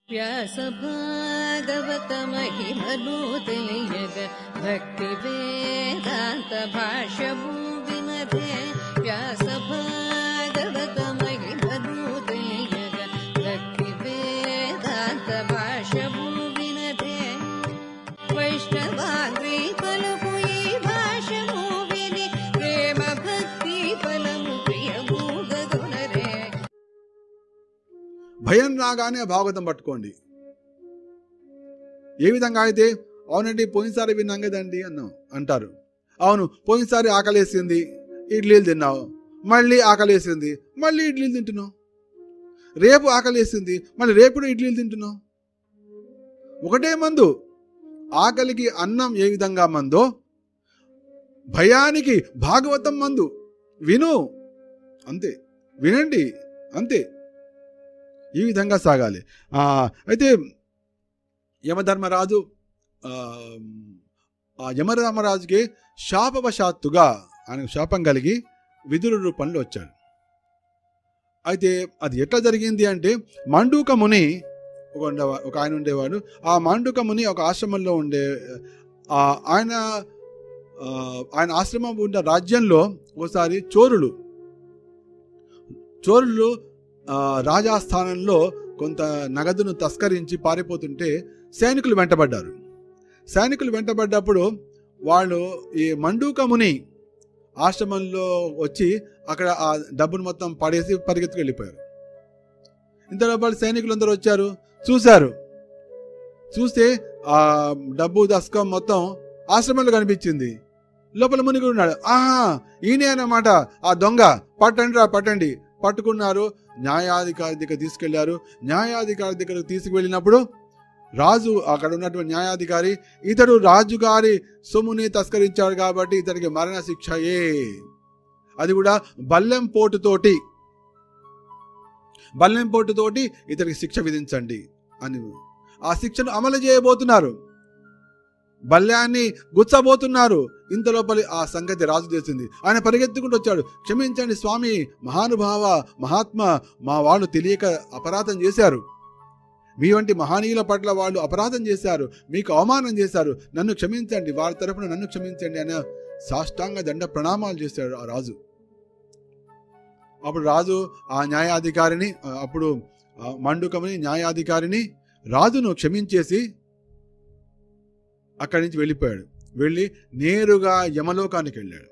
व्यासभागवतमहिमनूतयग भक्तिवेदान्तभाष्यभूविमते व्यासभागवतमहिमनूतयग भक्तिवेदान्तभाष्यभूविनते వైష్ణవాగ్రి పలుకు ఈ భాషము విని ప్రేమ భక్తి ఫలము ప్రియమూగదునరే భయం రాగానే భాగవతం పట్టుకోండి ఏ విధంగా అయితే అవునండి పోయినసారి విన్నాం కదండి అన్నాం అంటారు అవును పోయినసారి ఆకలేసింది ఇడ్లీలు తిన్నావు మళ్ళీ ఆకలేసింది మళ్ళీ ఇడ్లీలు తింటున్నావు రేపు ఆకలేసింది మళ్ళీ రేపు కూడా ఇడ్లీలు తింటున్నావు ఒకటే మందు ఆకలికి అన్నం ఏ విధంగా మందో భయానికి భాగవతం మందు విను అంతే వినండి అంతే ఈ విధంగా సాగాలి ఆ, అయితే యమధర్మరాజు ఆ, ఆ యమధర్మరాజుకి శాపవశాత్తుగా ఆయనకు శాపం కలిగి విదురు రూపంలో వచ్చాడు అయితే అది ఎట్లా జరిగింది అంటే మండూక ముని ఒక ఉండేవా- ఒక ఆయన ఉండేవాడు ఆ మాండుక ముని ఒక ఆశ్రమంలో ఉండే ఆ, ఆయన ఆ, ఆయన ఆశ్రమం ఉన్న రాజ్యంలో ఒకసారి చోరులు చోరులు ఆ, రాజాస్థానంలో కొంత నగదును తస్కరించి పారిపోతుంటే సైనికులు వెంటబడ్డారు సైనికులు వెంటబడ్డప్పుడు వాళ్ళు ఈ మండూక ముని ఆశ్రమంలో వచ్చి అక్కడ ఆ డబ్బును మొత్తం పడేసి పరిగెత్తుకు వెళ్ళిపోయారు ఇంతలో పాటు సైనికులందరూ వచ్చారు చూశారు చూస్తే ఆ డబ్బు దస్కం మొత్తం ఆశ్రమంలో కనిపించింది లోపల ముని కూడా ఉన్నాడు ఆహా ఈయనే అన్నమాట ఆ దొంగ పట్టండి రా పట్టండి పట్టుకున్నారు న్యాయాధికారి దగ్గర తీసుకెళ్లారు న్యాయాధికారి దగ్గరకు తీసుకువెళ్ళినప్పుడు రాజు అక్కడ ఉన్నటువంటి న్యాయాధికారి ఇతడు రాజుగారి సొమ్ముని తస్కరించాడు కాబట్టి ఇతనికి మరణ శిక్షయే అది కూడా బల్లెం పోటుతోటి బల్లెం పోటుతోటి ఇతనికి శిక్ష విధించండి అని ఆ శిక్షను అమలు చేయబోతున్నారు బల్యాన్ని గుచ్చబోతున్నారు ఇంతలోపలి ఆ సంగతి రాజు తెలిసింది ఆయన పరిగెత్తుకుంటూ వచ్చాడు క్షమించండి స్వామి మహానుభావ మహాత్మ మా వాళ్ళు తెలియక అపరాధం చేశారు మీ వంటి మహనీయుల పట్ల వాళ్ళు అపరాధం చేశారు మీకు అవమానం చేశారు నన్ను క్షమించండి వారి తరపున నన్ను క్షమించండి అనే సాష్టాంగ దండ ప్రణామాలు చేశాడు ఆ రాజు అప్పుడు రాజు ఆ న్యాయాధికారిని ఆ, అప్పుడు ఆ మండుకమని న్యాయాధికారిని రాజును క్షమించేసి అక్కడి నుంచి వెళ్ళిపోయాడు వెళ్ళి నేరుగా యమలోకానికి వెళ్ళాడు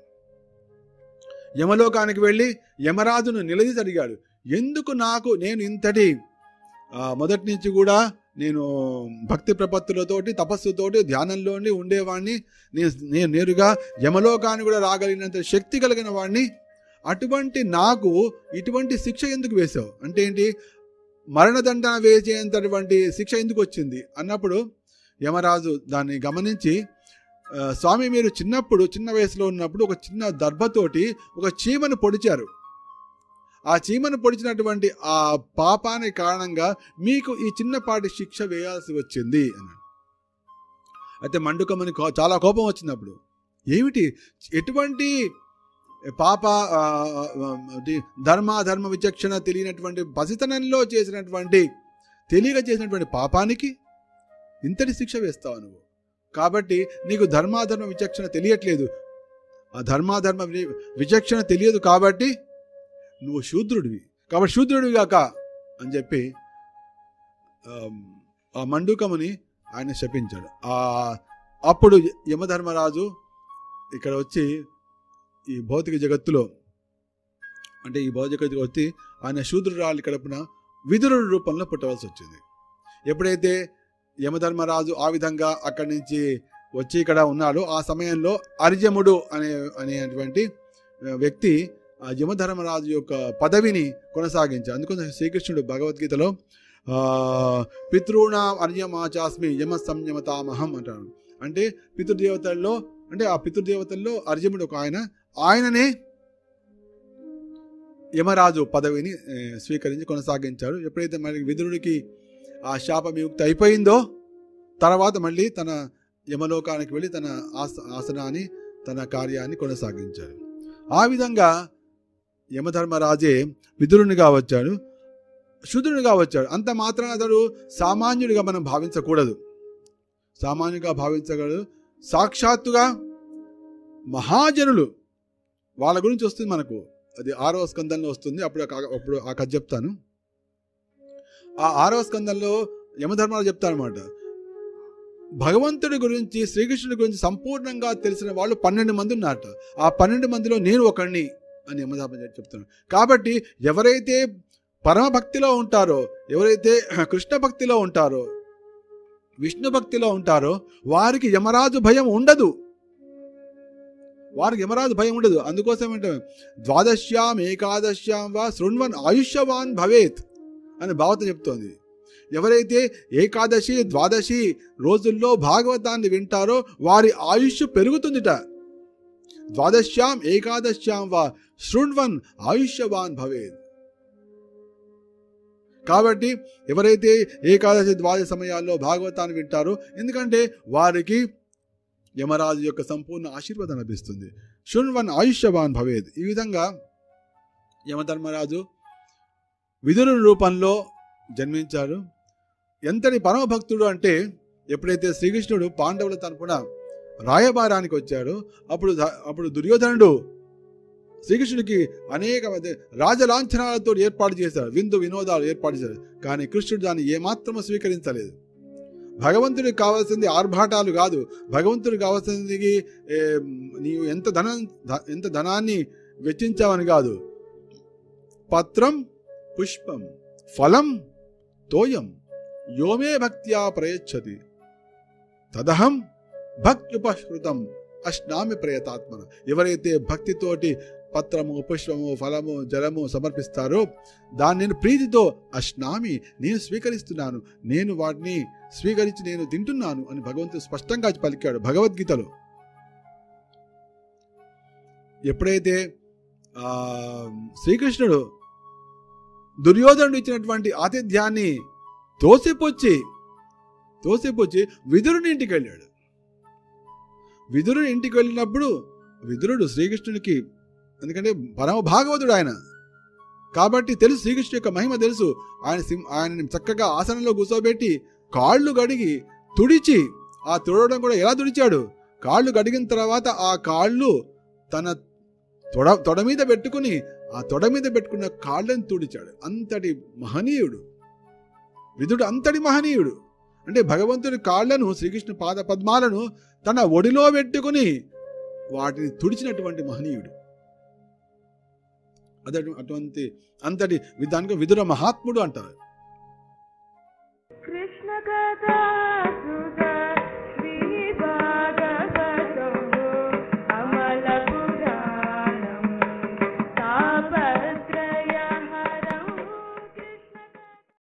యమలోకానికి వెళ్ళి యమరాజును నిలదీసి అడిగాడు ఎందుకు నాకు నేను ఇంతటి ఆ, మొదటి నుంచి కూడా నేను భక్తి ప్రపత్తులతోటి తపస్సుతోటి ధ్యానంలోని ఉండేవాడిని నేను నేను నేరుగా యమలోకాన్ని కూడా రాగలిగినంత శక్తి కలిగిన వాడిని అటువంటి నాకు ఇటువంటి శిక్ష ఎందుకు వేశావు అంటే ఏంటి మరణదండన వేసేంతటువంటి శిక్ష ఎందుకు వచ్చింది అన్నప్పుడు యమరాజు దాన్ని గమనించి "ఆ, స్వామి మీరు చిన్నప్పుడు చిన్న వయసులో ఉన్నప్పుడు ఒక చిన్న దర్భతోటి ఒక చీమను పొడిచారు ఆ చీమను పొడిచినటువంటి ఆ పాపానికి కారణంగా మీకు ఈ చిన్నపాటి శిక్ష వేయాల్సి వచ్చింది అన్నాడు అయితే మండుకమ్మని కో- చాలా కోపం వచ్చినప్పుడు ఏమిటి ఎటువంటి పాప ఆ, ఆ, అది ధర్మ ధర్మ విచక్షణ తెలియనటువంటి పసితనంలో చేసినటువంటి తెలియక చేసినటువంటి పాపానికి ఇంతటి శిక్ష వేస్తావు నువ్వు కాబట్టి నీకు ధర్మాధర్మ విచక్షణ తెలియట్లేదు ఆ ధర్మాధర్మ వి- విచక్షణ తెలియదు కాబట్టి నువ్వు శూద్రుడివి కాబట్టి శూద్రుడివి కాక అని చెప్పి ఆమ్, ఆ మండుకముని ఆయన శపించాడు ఆ అప్పుడు యమధర్మరాజు ఇక్కడ వచ్చి ఈ భౌతిక జగత్తులో అంటే ఈ భౌతిక జగత్తుకు వచ్చి ఆయన శూద్రురాలి కడుపున విదురుడి రూపంలో పుట్టవలసి వచ్చింది ఎప్పుడైతే యమధర్మరాజు ఆ విధంగా అక్కడి నుంచి వచ్చి ఇక్కడ ఉన్నాడో ఆ సమయంలో అర్జముడు అనే అనేటువంటి ఆ, వ్యక్తి ఆ యమధర్మరాజు యొక్క పదవిని కొనసాగించాడు అందుకని శ్రీకృష్ణుడు భగవద్గీతలో ఆ, పితృణా అర్యమాచాస్మి యమ సంయమతామహం అంటాడు అంటే పితృదేవతల్లో అంటే ఆ పితృదేవతల్లో అర్జముడు ఒక ఆయన ఆయననే యమరాజు పదవిని ఏ, స్వీకరించి కొనసాగించాడు ఎప్పుడైతే మరి విదురుడికి ఆ శాప విముక్తి అయిపోయిందో తర్వాత మళ్ళీ తన యమలోకానికి వెళ్ళి తన ఆస ఆసనాన్ని తన కార్యాన్ని కొనసాగించాడు ఆ విధంగా యమధర్మరాజే విదురునిగా వచ్చాడు శుద్ధుడిగా వచ్చాడు అంత మాత్రాన అతడు సామాన్యుడిగా మనం భావించకూడదు సామాన్యుడిగా భావించగలడు సాక్షాత్తుగా మహాజనులు వాళ్ళ గురించి వస్తుంది మనకు అది ఆరవ స్కందంలో వస్తుంది అప్పుడు ఆ కా- అప్పుడు ఆ కథ చెప్తాను ఆ ఆరవ స్కందంలో యమధర్మాలు చెప్తారనమాట భగవంతుడి గురించి శ్రీకృష్ణుడి గురించి సంపూర్ణంగా తెలిసిన వాళ్ళు పన్నెండు మంది ఉన్నారట ఆ పన్నెండు మందిలో నేను ఒకడిని అని యమధర్మ చెప్తున్నాను కాబట్టి ఎవరైతే పరమ భక్తిలో ఉంటారో ఎవరైతే కృష్ణ భక్తిలో ఉంటారో విష్ణు భక్తిలో ఉంటారో వారికి యమరాజు భయం ఉండదు వారికి యమరాజు భయం ఉండదు అందుకోసం అంటే ద్వాదశ్యాం ఏకాదశ్యాం వా శృణ్వన్ ఆయుష్యవాన్ భవేత్ అని భావత చెప్తోంది ఎవరైతే ఏకాదశి ద్వాదశి రోజుల్లో భాగవతాన్ని వింటారో వారి ఆయుష్ పెరుగుతుందిట ద్వాదశ్యాం ఏకాదశ్యాం వా శృణ్వన్ ఆయుష్యవాన్ భవేత్ కాబట్టి ఎవరైతే ఏకాదశి ద్వాదశి సమయాల్లో భాగవతాన్ని వింటారో ఎందుకంటే వారికి యమరాజు యొక్క సంపూర్ణ ఆశీర్వాదం లభిస్తుంది శృణ్వన్ ఆయుష్యవాన్ భవేద్ ఈ విధంగా యమధర్మరాజు విదురు రూపంలో జన్మించారు ఎంతటి పరమ భక్తుడు అంటే ఎప్పుడైతే శ్రీకృష్ణుడు పాండవుల తరపున రాయబారానికి వచ్చాడో అప్పుడు ద- అప్పుడు దుర్యోధనుడు శ్రీకృష్ణుడికి అనేక మంది రాజలాంఛనాలతో ఏర్పాటు చేశాడు విందు వినోదాలు ఏర్పాటు చేశాడు కానీ కృష్ణుడు దాన్ని ఏమాత్రము స్వీకరించలేదు భగవంతుడికి కావాల్సింది ఆర్భాటాలు కాదు భగవంతుడికి కావాల్సింది ఏ, నీవు ఎంత ధనం ధ- ఎంత ధనాన్ని వెచ్చించావని కాదు పత్రం పుష్పం ఫలం తోయం యోమే భక్త్యా ప్రయచ్చతి తదహం భక్త్యుపహృతం అశ్నామి ప్రయతాత్మన ఎవరైతే భక్తితోటి పత్రము పుష్పము ఫలము జలము సమర్పిస్తారో దాన్ని నేను ప్రీతితో అశ్నామి నేను స్వీకరిస్తున్నాను నేను వాటిని స్వీకరించి నేను తింటున్నాను అని భగవంతుడు స్పష్టంగా పలికాడు భగవద్గీతలో ఎప్పుడైతే ఆ శ్రీకృష్ణుడు దుర్యోధనుడు ఇచ్చినటువంటి ఆతిథ్యాన్ని తోసిపుచ్చి తోసిపుచ్చి విదురుని ఇంటికి వెళ్ళాడు విదురుని ఇంటికి వెళ్ళినప్పుడు విదురుడు శ్రీకృష్ణునికి ఎందుకంటే పరమ భాగవతుడు ఆయన కాబట్టి తెలుసు శ్రీకృష్ణుడి యొక్క మహిమ తెలుసు ఆయన సింహ ఆయనని చక్కగా ఆసనంలో కూర్చోబెట్టి కాళ్ళు గడిగి తుడిచి ఆ తుడవడం కూడా ఎలా తుడిచాడు కాళ్ళు గడిగిన తర్వాత ఆ కాళ్ళు తన తొడ తొడ మీద పెట్టుకుని ఆ తొడ మీద పెట్టుకున్న కాళ్ళని తుడిచాడు అంతటి మహనీయుడు విదుడు అంతటి మహనీయుడు అంటే భగవంతుడి కాళ్ళను శ్రీకృష్ణ పాద పద్మాలను తన ఒడిలో పెట్టుకుని వాటిని తుడిచినటువంటి మహనీయుడు అదే అటువంటి అంతటి దానికి విదుర మహాత్ముడు అంటారు కృష్ణ కథా సుధ